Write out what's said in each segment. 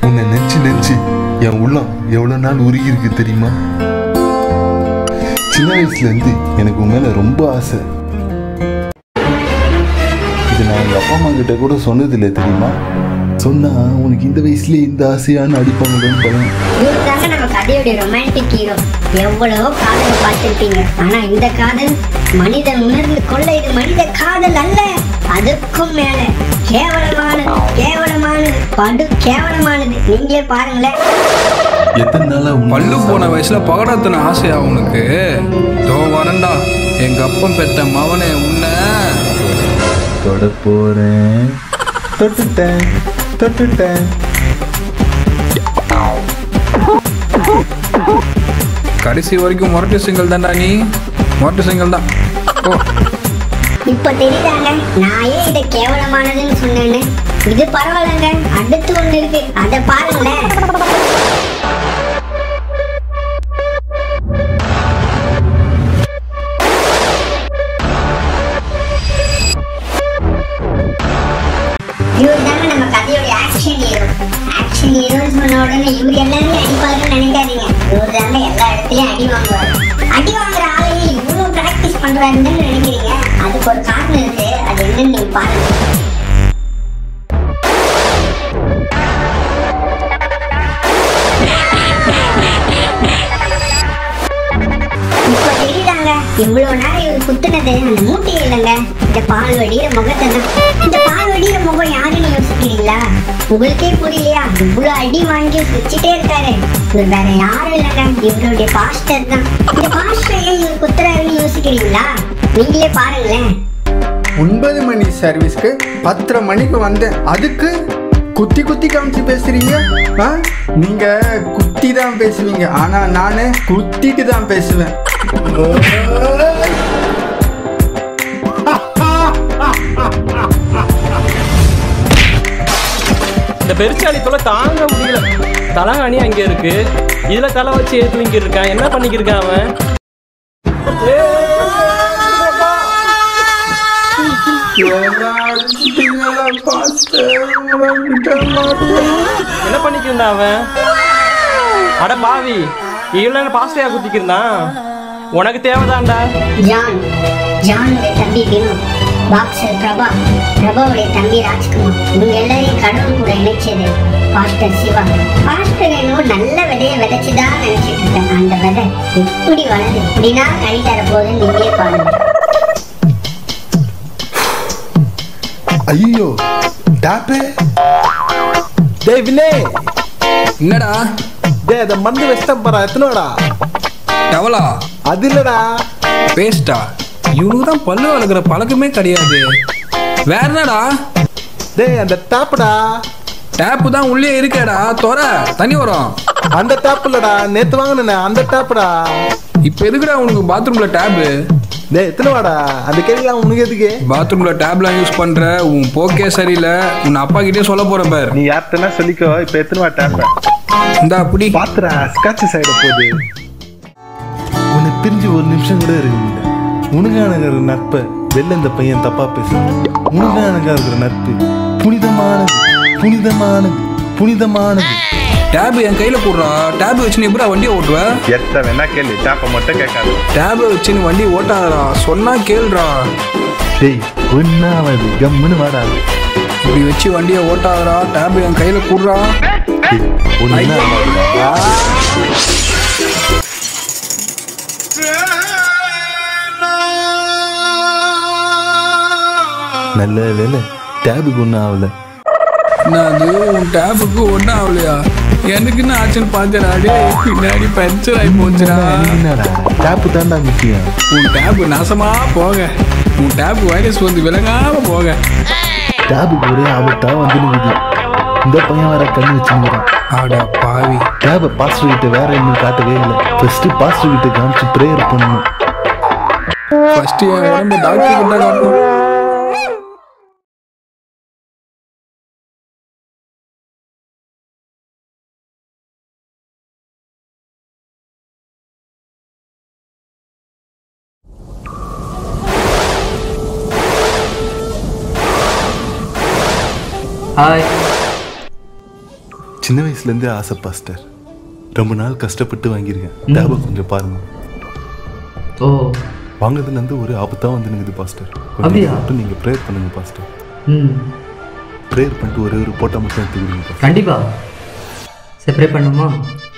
உன்னை நெஞ்சு நெஞ்சு என் உள்ளம் எவ்வளவு நாள் உருகி இருக்கு தெரியுமா சின்ன வயசுல இருந்து எனக்கு உன் மேல ரொம்ப ஆசை இது நான் எங்க அப்பா அம்மா கிட்ட கூட சொன்னதில்லை தெரியுமா சொன்னா உனக்கு இந்த வயசுலயே இந்த ஆசையான்னு அடிப்பாங்களோன்னு பயம் இவர் தாங்க நம்ம கதையோட ரொமான்டிக் ஹீரோ எவ்வளவோ காதல் பார்த்திருப்பீங்க ஆனா இந்த காதல் மனிதன் உணர்ந்து கொள்ள இது மனித காதல் அல்ல அதுக்கும் மேல கேவலமானது கேவலமானது படு கேவலமானது நீங்களே பாருங்களேன் எத்தனை நாளா உன் பல்லு போன வயசுல பகடத்தின ஆசையா உனக்கு தோ வரண்டா எங்க அப்பன் பெத்த மவனே உன்னை தொட போறேன் தொட்டுட்டேன் தொட்டுட்டேன் கடைசி வரைக்கும் முரட்டு சிங்கல் தான்டா நீ முரட்டு சிங்கல் தான் ஓ இப்ப தெரியுதாங்க நான் ஏன் இதை கேவலமானதுன்னு சொன்னேன்னு இது பரவாயில்லைங்க அடுத்து ஒண்ணு இருக்கு அதை பாருங்களேன் இவர் தாங்க நம்ம கதையோட ஆக்ஷன் ஹீரோ ஆக்ஷன் ஹீரோன்னு சொன்ன உடனே இவர் எல்லாருமே அடிப்பாருன்னு நினைக்காதீங்க இவர் தாங்க எல்லா இடத்துலயும் அடி வாங்குவார் அடி வாங்குற ஆளையே இவ்வளவு பிராக்டிஸ் பண்றாருன்னு நினைக்கிறீங்க அதுக்கு ஒரு காரணம் இருக்கு அது என்னன்னு நீங்க பாருங்க இப்ப தெரியுதாங்க இவ்வளவு நேரம் இவர் குத்துனது அந்த மூட்டை இல்லைங்க இந்த பால் வடிகிற முகத்தை தான் இந்த பால் வடிகிற முகம் யாருன்னு யோசிக்கிறீங்களா உங்களுக்கே புரியலையா இவ்வளவு அடி வாங்கி வச்சுட்டே இருக்காரு இவர் வேற யாரும் இல்லைங்க இவருடைய பாஸ்டர் தான் இந்த பாஸ்டர் ஏன் இவர் குத்துறாருன்னு யோசிக்கிறீங்களா நீங்களே பாருங்களேன் ஒன்பது மணி சர்வீஸ்க்கு பத்தரை மணிக்கு வந்தேன் அதுக்கு குத்தி குத்தி காமிச்சு பேசுறீங்க ஆ நீங்க குத்தி தான் பேசுவீங்க ஆனா நானு குத்திட்டு தான் பேசுவேன் இந்த பெருச்சாளி தொலை தாங்க முடியல தலகாணி அங்க இருக்கு இதுல தலை வச்சு தூங்கி இருக்கான் என்ன பண்ணிக்கிருக்கான் அவன் என்ன பண்ணிக்கிருந்தான் அவன் அட பாவி இவ்வளவு பாஸ்டையா குத்திக்கிருந்தான் உனக்கு தேவைதான்டா ஜான் ஜானுடைய தம்பி வினோத் பாக்ஸர் பிரபா பிரபாவுடைய தம்பி ராஜ்குமார் இவங்க எல்லாரையும் கடவுள் கூட இணைச்சது பாஸ்டர் சிவா பாஸ்டர் என்னவோ நல்ல விதைய விதைச்சுதான் நினைச்சிட்டு இருந்தேன் அந்த விதை எப்படி வளருது இப்படின்னா கனி தர போகுதுன்னு நீங்களே பாருங்க ஐயோ டாப்பே டேய் வினே என்னடா டேய் அதை மருந்து வச்சிட்டேன் பாரா எத்தனோடா டவலா அது இல்லடா பேஸ்டா இவனுக்கு தான் பல்லு வளர்க்குற பழக்கமே கிடையாது வேற என்னடா டேய் அந்த டாப்டா டேப்பு தான் உள்ளே இருக்கேடா தொற தண்ணி வரும் அந்த டாப் இல்லடா நேத்து வாங்கினே அந்த டாப்டா இப்போ எதுக்குடா உனக்கு பாத்ரூம்ல டேபு டேய் எத்தனவாடா அந்த கேள்விலாம் உனக்கு எதுக்கு பாத்ரூம்ல டேப்லாம் யூஸ் பண்ற உன் போக்கே சரியில்லை உன் அப்பா கிட்டே சொல்ல போறேன் பார் நீ யார்கிட்டனா சொல்லிக்கோ இப்ப எத்தனவா டாப் இந்த அப்படி பாத்துறா ஸ்காட்ச் சைடு போகுது உன்னை பிரிஞ்சு ஒரு நிமிஷம் கூட இருக்க முடியல உனக்கான இருக்கிற நட்பை வெளில இந்த பையன் தப்பா பேசுறான் உனக்கான இருக்கிற நட்பு புனிதமானது புனிதமானது புனிதமானது டேப் என் கையில போடுறா டேப் வச்சு நீ எப்படா வண்டியை ஓட்டுவ எத்த வேணா கேள்வி டாப்பை மட்டும் கேட்காது டேப் வச்சு நீ வண்டி ஓட்டாதடா சொன்னா கேளுடா டேய் ஒன்னாவது கம்முன்னு வாடாது இப்படி வச்சு வண்டியை ஓட்டாதடா டேப் என் கையில கூடுறா டேய் ஒன்னா நல்ல வேலை டேபுக்கு ஒன்றும் ஆகல என்னது உன் டேப்புக்கு ஒன்றும் ஆகலையா எனக்கு என்ன ஆச்சுன்னு பார்த்தேடா டேய் பின்னாடி பஞ்சர் ஆகி போச்சுடா என்னடா டேப்பு தாண்டா முக்கியம் உன் டேப் நாசமா போக உன் டேப் வைரஸ் வந்து விளங்காம போக டேபுக்கு ஒரே ஆபத்தா வந்து நிக்குது இந்த பையன் வேற கண்ணு வச்சுக்கிறான் ஆடா பாவி டேபை பாஸ்டர் கிட்ட வேற இன்னும் காட்டவே இல்லை ஃபர்ஸ்ட் பாஸ்டர் கிட்ட காமிச்சு ப்ரேயர் பண்ணணும் ஃபர்ஸ்ட் என் உடம்பு டாக்டர் கிட்ட காட்டணும் ஹாய் சின்ன வயசுல இருந்தே ஆசை பாஸ்டர் ரொம்ப நாள் கஷ்டப்பட்டு வாங்கியிருக்கேன் டேபை கொஞ்சம் பாருங்க ஓ வாங்குறதுல இருந்து ஒரு ஆபத்தா வந்து நிக்குது பாஸ்டர் அப்படியா? கொஞ்சம் மட்டும் நீங்க ப்ரேயர் பண்ணுங்க பாஸ்டர் ம் ப்ரேயர் பண்ணிட்டு ஒரே ஒரு போட்டோ மட்டும் எடுத்துக்கிடுங்க பாஸ்டர் கண்டிப்பா சரி ப்ரே பண்ணுமா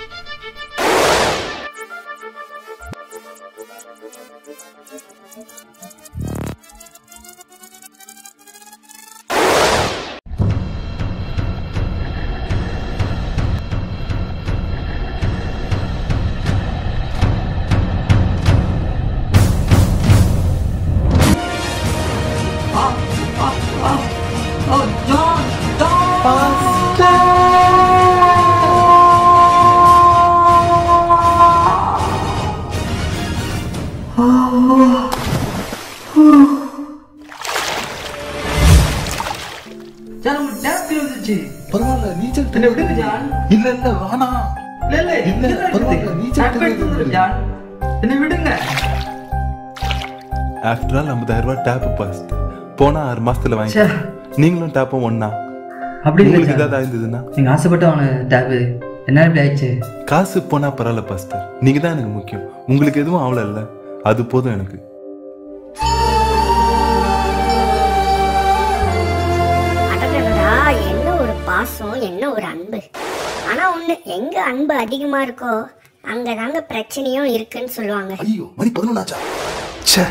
பரவாயில்ல நீச்சல் தெரியாது இல்ல இல்ல வேணாம் இல்ல பரவாயில்ல நீச்சல் தெரியாது என்ன விடுங்க ஆஃப்டர் ஆல் ஐம்பதாயிரம் ரூபாய் டேப் பாஸ்டர் போனா ஆறு மாசத்துல வாங்கி ச்சே. நீங்களும் டேப்பும் ஒண்ணா அப்படி இல்லை உங்களுக்கு ஜான். ஏதாவது ஆயிருந்ததுன்னா நீங்க ஆசைப்பட்டு அவனை டேபு என்ன இப்படி ஆயிடுச்சு காசு போனா பரவாயில்ல பாஸ்டர் நீங்க தான் எனக்கு முக்கியம் உங்களுக்கு எதுவும் ஆவல இல்ல அது போதும் எனக்கு அடடடா என்ன ஒரு பாசம் என்ன ஒரு அன்பு ஆனா ஒண்ணு எங்க அன்பு அதிகமா இருக்கோ அங்கதாங்க பிரச்சனையும் இருக்குன்னு சொல்லுவாங்க ஐயோ மணி பதினொன்னாச்சா ச்சே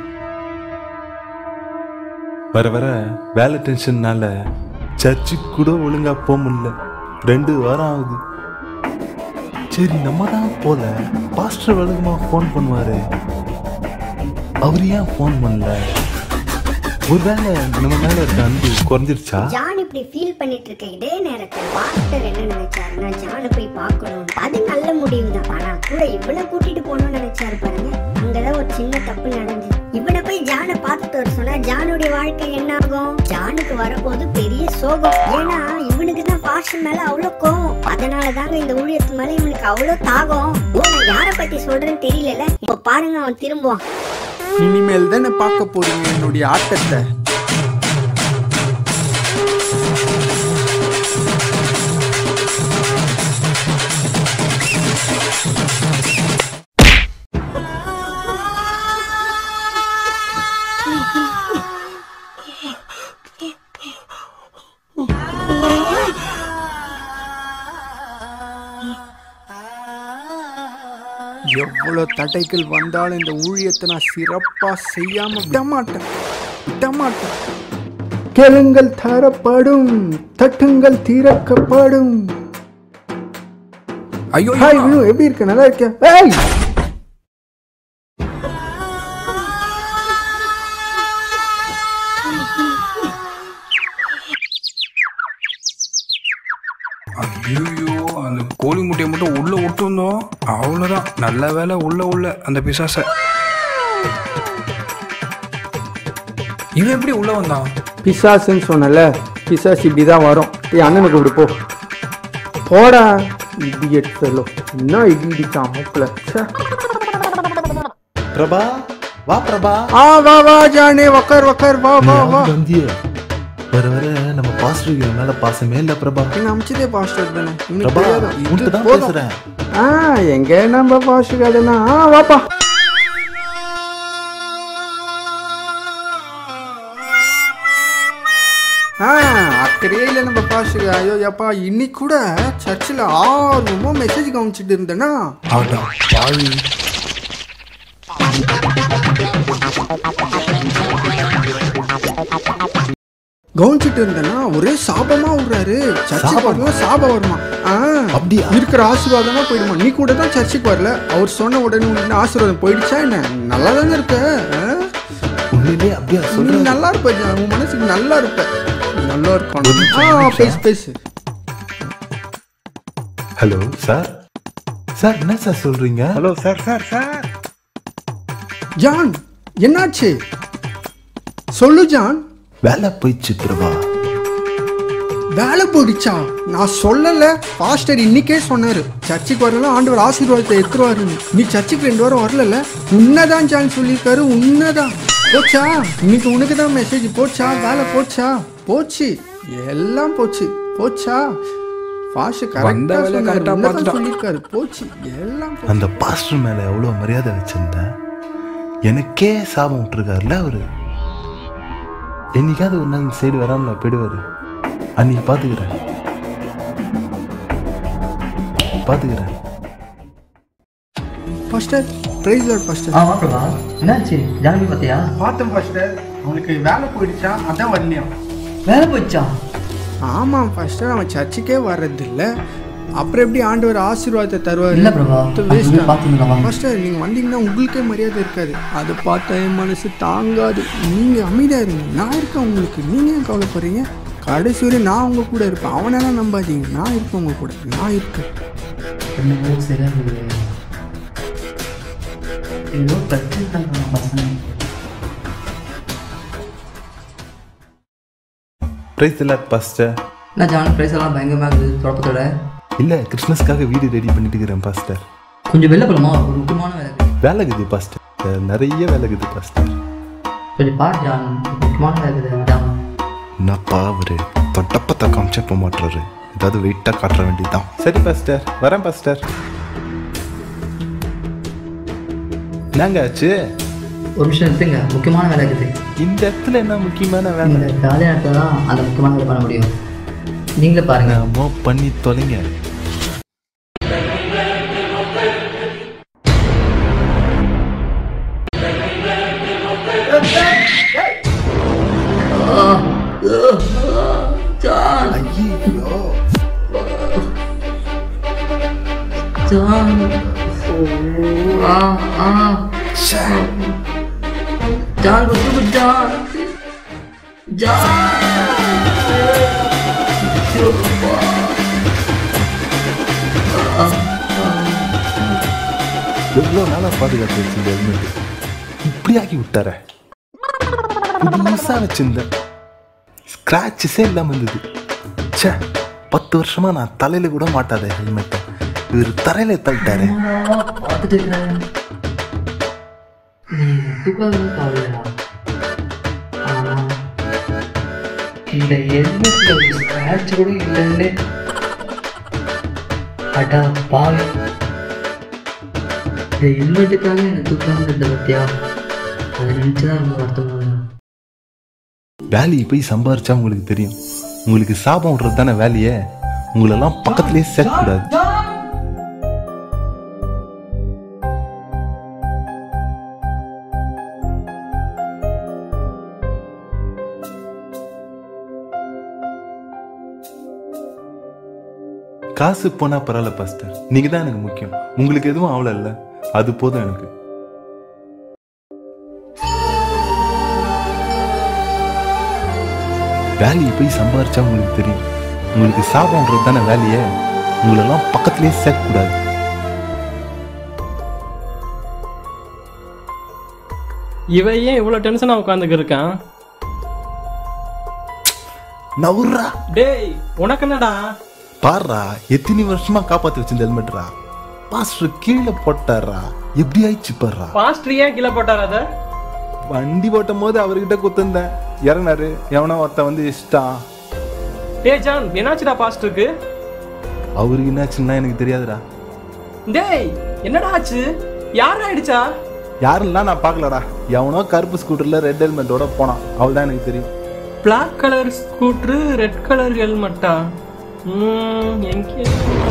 வர வர வேலை டென்ஷன்னால சர்ச்சுக்கு கூட ஒழுங்கா போக முடியல ரெண்டு வாரம் ஆகுது சரி நம்ம தான் போல பாஸ்டர் வழக்கமா ஃபோன் பண்ணுவாரு அவர் ஏன் ஃபோன் பண்ணல ஒருவேளை நம்ம மேல இருக்க அன்பு குறைஞ்சிருச்சா ஜான் இப்படி ஃபீல் பண்ணிட்டு இருக்க இதே நேரத்துல பாஸ்டர் என்ன நினைச்சாருன்னா ஜானை போய் பார்க்கணும் அது நல்ல முடிவு தான் ஆனா கூட இவனை கூட்டிட்டு போகணும்னு நினைச்சாரு பாருங்க அங்கதான் ஒரு சின்ன தப்பு நடந்துச்சு இவனை போய் ஜானை பார்த்துட்டு வர சொன்னா ஜானுடைய வாழ்க்கை என்ன ஆகும் ஜானுக்கு வரப்போது பெரிய சோகம் ஏன்னா இவனுக்கு தான் பாஸ்டர் மேல அவ்வளவு கோவம் அதனால தாங்க இந்த ஊழியத்து மேல இவனுக்கு அவ்வளவு தாகம் ஓ நான் யாரை பத்தி சொல்றேன்னு தெரியல இப்ப பாருங்க அவன் திரும்புவான் இனிமேல் தானே பார்க்க போறீங்க என்னுடைய ஆட்டத்தை எவ்வளவு தடைகள் வந்தாலும் இந்த ஊழியத்தை நான் சிறப்பா செய்யாம விட மாட்டேன் விட மாட்டேன் கேளுங்கள் தரப்படும் தட்டுங்கள் திறக்கப்படும் ஐயோ ஹாய் வினு எப்படி இருக்க நல்லா இருக்க ஏய் ஐயோ அந்த கோழி முட்டையை மட்டும் உள்ள விட்டுருந்தோம் அவ்வளோதான் நல்ல வேலை உள்ள உள்ள அந்த பிசாசை இவன் எப்படி உள்ள வந்தான் பிசாசுன்னு சொன்னல பிசாசு இப்படிதான் வரும் ஏய் அண்ணனுக்கு இப்படி போ போடா இடியட் ஃபெல்லோ என்ன இடி இடிச்சான் மூக்குல ச்சே. பிரபா வா பிரபா ஆ வா வா ஜானே வக்கர் வக்கர் வா வா வா வந்திய வர வர நம்ம பாஸ்டருக்கு மேல பாசமே இல்ல பிரபா என்ன அமிச்சதே பாஸ்டர் தானே இவனுக்கு பிரபா தெரியாதா? உன்கிட்ட இது தான் போதும். பேசுறேன் ஆ எங்க நம்ம பாஸ்டர் கதைனா ஆ வாப்பா ஆ அக்கறையே இல்லை நம்ம பாஸ்டர் ஐயோ எப்பா இன்னைக்கு கூட சர்ச்சில் ஆர்வமா மெசேஜ் கவனிச்சிட்டு இருந்தேன்னா ஆடா பாவி கவனிச்சிட்டு இருந்தேன்னா ஒரே சாபமா விடுறாரு சர்ச்சுக்கு சாபமா? வரலாம் சாபம் வருமா ஆ அப்படியா? இருக்கிற ஆசீர்வாதமா போயிடுமா நீ கூட தான் சர்ச்சுக்கு வரல அவர் சொன்ன உடனே உனக்கு ஆசீர்வாதம் போயிடுச்சா என்ன நல்லா தானே இருக்க ஆ? உண்மையிலே அப்படியா நீ சொல்ற நல்லா இருப்ப ஜான். உன் மனசுக்கு நல்லா இருப்ப நல்லா ஒரு இருக்கணும் நிமிஷம், ஆ ஒரு பேசு பேசு ஹலோ சார் சார் என்ன சார் சொல்றீங்க hello sir sir sir John என்னாச்சு சொல்லு ஜான் வேலை போயிடுச்சு பிரபா வேலை போயிடுச்சா நான் சொல்லல பாஸ்டர் இன்னைக்கே சொன்னாரு சர்ச்சுக்கு வரலாம் ஆண்டவர் ஆசீர்வாதத்தை எடுத்துருவாருன்னு நீ சர்ச்சுக்கு ரெண்டு வாரம் வரல உன்னதான் ஜான் சொல்லியிருக்காரு உன்னதான் போச்சா இன்னைக்கு உனக்கு தான் மெசேஜ் போச்சா வேலை போச்சா போச்சு எல்லாம் போச்சு போச்சா பாஷ வந்த கரெக்டா வேலையை correct ஆ சொன்னாரு பார்த்துட்டான். சொல்லியிருக்காரு போச்சு எல்லாம் போ- அந்த பாஸ்டர் மேல எவ்வளவு மரியாதை வச்சிருந்தேன் எனக்கே சாபம் விட்டுருக்காருல்ல அவரு என்னைக்காவது ஒரு நாள் சைடு வராமல போயிடுவாரு அன்னைக்கு பாத்துக்கிறேன் பாத்துக்கிறேன் பாஸ்டர் பிரைஸ் லார்ட் பாஸ்டர் ஆ வா பிரபா என்னாச்சு ஜானகி பார்த்தியா பார்த்தேன் பாஸ்டர் அவனுக்கு வேலை போயிடுச்சா அதான் வரலையாம் வேலை போச்சா ஆமாம் பாஸ்டர் அவன் சர்ச்சுக்கே வர்றதில்ல அப்புறம் எப்படி ஆண்டவர் ஆசீர்வாதத்தை தருவார் இல்ல பிரபா அது போய் பார்த்துக்கலாம் வாங்க. பாஸ்டர் நீங்கள் வந்தீங்கன்னா உங்களுக்கே மரியாதை இருக்காது அதை பார்த்தா என் மனசு தாங்காது நீங்கள் அமைதியாக இருங்க நான் இருக்கேன் உங்களுக்கு நீங்கள் ஏன் கவலைப்படுறீங்க கடைசி வரை நான் உங்கள் கூட இருப்பேன் அவனெல்லாம் நம்பாதீங்க நான் இருப்பேன் உங்கள் கூட நான் இருக்கேன் என்னவோ சரியா இருக்குது ஏதோ பிரச்சனை தான் பசங்க பிரைஸ் இல்ல பாஸ்டர் என்ன ஜான் ப்ரைஸ் எல்லாம் பயங்கரமாக இருக்குது தொடப்பத்தோட இல்ல கிறிஸ்மஸ்க்காக வீடு ரெடி பண்ணிட்டு இருக்கிறேன் பாஸ்டர் கொஞ்சம் வெளில போகலாமா ஒரு முக்கியமான வேலை இருக்குது வேலை இருக்குது பாஸ்டர் நிறைய வேலை இருக்குது பாஸ்டர் கொஞ்சம் பாரு ஜான் முக்கியமான வேலை இருக்குது அதான் என்னப்பா அவரு தொட்டப்பத்த காமிச்சா போக மாட்டுறாரு ஏதாவது வெயிட்டாக காட்டுற வேண்டியதுதான் சரி பாஸ்டர் வரேன் பாஸ்டர் என்னங்க ஆச்சு ஒரு நிமிஷம் எடுத்துங்க முக்கியமான வேலை இருக்குது இந்த இடத்துல என்ன முக்கியமான வேலை இந்த காலை நேரத்தில் தான் அந்த முக்கியமான வேலை பண்ண முடியும் நீங்களே பாருங்க என்னமோ பண்ணி தொலைங்க ஜான் ஆ ஆ ஜான் குத்து ஜான் ஜான் எவ்வளோ நாளாக பாதுகாத்து வச்சிருந்த ஹெல்மெட் இப்படி ஆக்கி விட்டார புதுசாக வச்சிருந்தேன் ஸ்க்ராச்சஸே இல்லாமல் இருந்தது ச்சே பத்து வருஷமா நான் தலையில கூட மாட்டாத ஹெல்மெட்டை இவர் தரையில தள்ளிட்டாரு பார்த்துட்டு இருக்கிறேன் நீ தூக்காத கவலையா ஆனா இந்த ஹெல்மெட்ல ஒரு ஸ்க்ராட்ச் கூட இல்லைன்னு அடா பாவி இந்த ஹெல்மெட்டுக்காக என்னை தூக்காம இருந்த பத்தியா அதை நினைச்சுதான் ரொம்ப வருத்தமாக வேலையை போய் சம்பாரிச்சா உங்களுக்கு தெரியும் உங்களுக்கு சாபம் விடுறது தானே வேலையே உங்களெல்லாம் பக்கத்துலேயே சேர்க்கக்கூடாது காசு போனா பரவாயில்ல பாஸ்டர் நீங்க தான் எனக்கு முக்கியம் உங்களுக்கு எதுவும் ஆவல இல்ல அது போதும் எனக்கு வேலையை போய் சம்பாரிச்சா உங்களுக்கு தெரியும் உங்களுக்கு சாபம்ன்றது தானே வேலையே உங்களெல்லாம் பக்கத்துலேயே சேர்க்கக்கூடாது இவன் ஏன் இவ்வளவு டென்ஷனா உட்காந்துக்கு இருக்கான் நவுர்றா டேய் உனக்கு என்னடா பாருடா எத்தனை வருஷமா காப்பாத்தி வச்சிருந்த ஹெல்மெட்ரா பாஸ்டர் கீழே போட்டாரா எப்படி ஆயிடுச்சு பாருடா பாஸ்டர் ஏன் கீழே போட்டார் அத வண்டி ஓட்டும் போது அவர்கிட்ட குத்துந்தேன் இறங்கினாரு எவனோ ஒருத்தன் வந்து இஷ்டம் டேய் ஜான் என்னாச்சுடா பாஸ்டருக்கு அவருக்கு என்னாச்சுன்னா எனக்கு தெரியாதுடா டேய் என்னடா ஆச்சு யார் ஆயிடுச்சா யாருலாம் நான் பார்க்கலடா எவனோ கருப்பு ஸ்கூட்டர்ல ரெட் ஹெல்மெட்டோட போனான் அவள் தான் எனக்கு தெரியும் black colour scooter red colour ஹெல்மெட்டா ம் எங்கே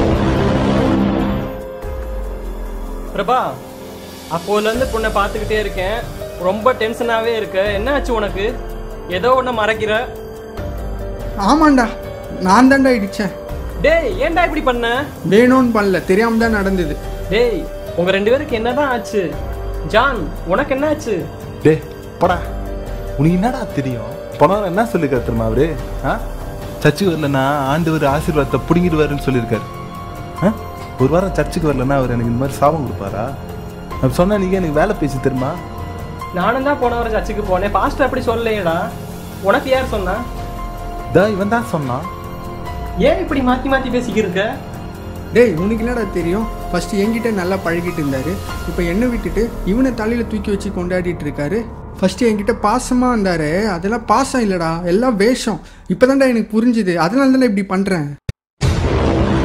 பிரபா அப்போல இருந்து பொண்ணை பார்த்துக்கிட்டே இருக்கேன் ரொம்ப டென்ஷனாவே இருக்க என்ன ஆச்சு உனக்கு ஏதோ ஒண்ணு மறைக்கிற ஆமாண்டா நான் தான்டா இடிச்சேன் டேய் ஏன்டா இப்படி பண்ண வேணும்னு பண்ணல தெரியாம தான் நடந்தது டேய் உங்க ரெண்டு பேருக்கு என்னதான் ஆச்சு ஜான் உனக்கு என்ன ஆச்சு டே போடா உனக்கு என்னடா தெரியும் போனவன் என்ன சொல்லிருக்காரு தெரியுமா அவரு ஆ சர்ச்சுக்கு வரலன்னா ஆண்டவர் ஆசீர்வாதத்தை பிடுங்கிடுவாருன்னு சொல்லியிருக்காரு ஆ? ஒரு வாரம் சர்ச்சுக்கு வரலன்னா அவர் எனக்கு இந்த மாதிரி சாபம் கொடுப்பாரா அப்படி சொன்னா நீங்க எனக்கு வேலை பேசி தெரியுமா நானும் தான் போன வாரம் சர்ச்சுக்கு போனேன் பாஸ்டர் அப்படி சொல்லலையேடா உனக்கு யார் சொன்னா தா இவன் தான் சொன்னான் ஏன் இப்படி மாத்தி மாத்தி பேசிக்கிட்டு இருக்க டேய் உனக்கு என்னடா தெரியும் ஃபர்ஸ்ட் என்கிட்ட நல்லா பழகிட்டு இருந்தாரு இப்போ என்ன விட்டுட்டு இவனை தலையில தூக்கி வச்சு கொண்டாடிட்டு இருக்காரு ஃபர்ஸ்ட் என்கிட்ட பாசமா இருந்தாரு அதெல்லாம் பாசம் இல்லடா எல்லாம் வேஷம் இப்போதான்டா எனக்கு புரிஞ்சுது அதனால தானே இப்படி பண்றேன்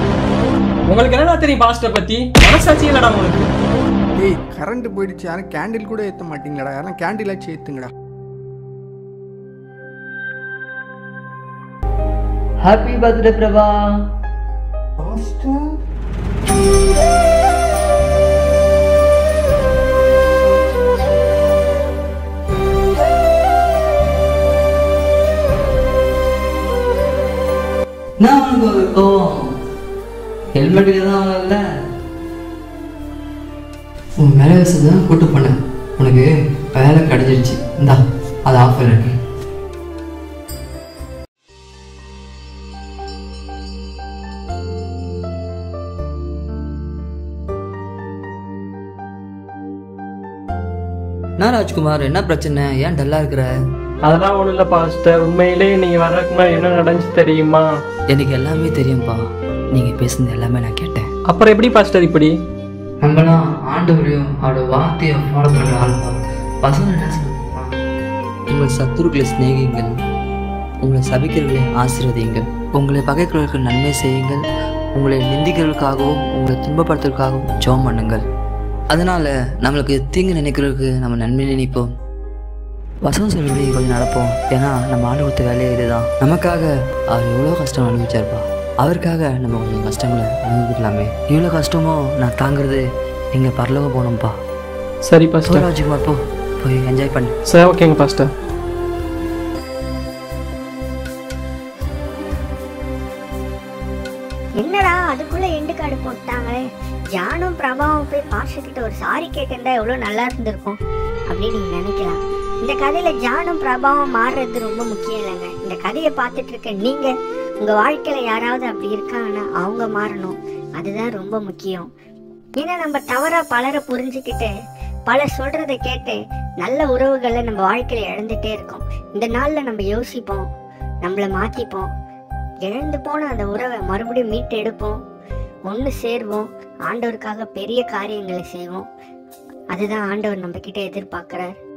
உங்களுக்கு என்னடா தெரியும் பாஸ்டர் பத்தி மனசாட்சி இல்லடா உங்களுக்கு டேய் கரண்ட் போயிடுச்சு யாரும் கேண்டில் கூட ஏற்ற மாட்டீங்களாடா யாரும் கேண்டில் ஆச்சு ஏற்றுங்கடா ஹாப்பி பர்த்டே பிரபா நான் உனக்கு ஒரு கோவம் ஹெல்மெட்டுக்கு தான் வரல உன் மேலே வசதி தான் கூட்டு போனேன் உனக்கு வேலை கிடைச்சிருச்சு இந்தா அது ஆஃபர் இருக்கு என்ன ராஜ்குமார் என்ன பிரச்சனை ஏன் டல்லா இருக்கிற அதெல்லாம் ஒண்ணும் இல்ல பாஸ்டர் உண்மையிலே நீங்க வர்றதுக்கு முன்னாடி என்ன நடந்துச்சு தெரியுமா எனக்கு எல்லாமே தெரியும்பா நீங்க பேசுனது எல்லாமே நான் கேட்டேன் அப்புறம் எப்படி பாஸ்டர் இப்படி நம்மளாம் ஆண்டவரையும் அவரோட வார்த்தையை ஃபாலோ பண்ண ஆரம்பம் பசங்க என்ன சொல்லுவாங்க உங்கள் சத்துருக்களை சிநேகிங்கள் உங்களை சபிக்கிறவர்களை ஆசீர்வதியுங்கள் உங்களை பகைக்கிறவர்களுக்கு நன்மை செய்யுங்கள் உங்களை நிந்திக்கிறவர்களுக்காகவும் உங்களை துன்பப்படுத்துறதுக்காகவும் ஜெபம் பண்ணுங்கள் அதனால நம்மளுக்கு தீங்கு நினைக்கிறவருக்கு நம்ம நன்மை நினைப்போம் வசனம் சொல்லி கொஞ்சம் நடப்போம் ஏன்னா நம்ம ஆண்டு கொடுத்த வேலையே இதுதான் நமக்காக அவர் எவ்வளோ கஷ்டம் அனுபவிச்சார்ப்பா அவருக்காக நம்ம கொஞ்சம் கஷ்டங்களை அனுபவிக்கலாமே இவ்வளோ கஷ்டமோ நான் தாங்குறது நீங்கள் பரலோகம் போகணும்ப்பா சரி பாஸ்டர் ராஜ்குமார் போ போய் என்ஜாய் பண்ணு சரி ஓகேங்க பாஸ்டர் என்னடா அதுக்குள்ள எண்டு கார்டு போட்டாங்களே ஜானும் பிரபாவும் போய் பாஷா கிட்ட ஒரு சாரி கேட்டிருந்தா எவ்வளவு நல்லா இருந்திருக்கும் அப்படின்னு நீங்க நினைக்கலாம் இந்த கதையில ஜானும் பிரபாவும் மாறுறது ரொம்ப முக்கியம் இல்லைங்க இந்த கதையை பார்த்துட்டு இருக்க நீங்க உங்க வாழ்க்கையில யாராவது அப்படி இருக்காங்கன்னா அவங்க மாறணும் அதுதான் ரொம்ப முக்கியம் ஏன்னா நம்ம தவறா பலரை புரிஞ்சுக்கிட்டு பலர் சொல்றதை கேட்டு நல்ல உறவுகளை நம்ம வாழ்க்கையில இழந்துட்டே இருக்கோம் இந்த நாள்ல நம்ம யோசிப்போம் நம்மளை மாத்திப்போம் இழந்து போன அந்த உறவை மறுபடியும் மீட்டு எடுப்போம் ஒன்று சேர்வோம் ஆண்டவருக்காக பெரிய காரியங்களை செய்வோம் அதுதான் ஆண்டவர் நம்ம கிட்ட எதிர்பார்க்கிறார்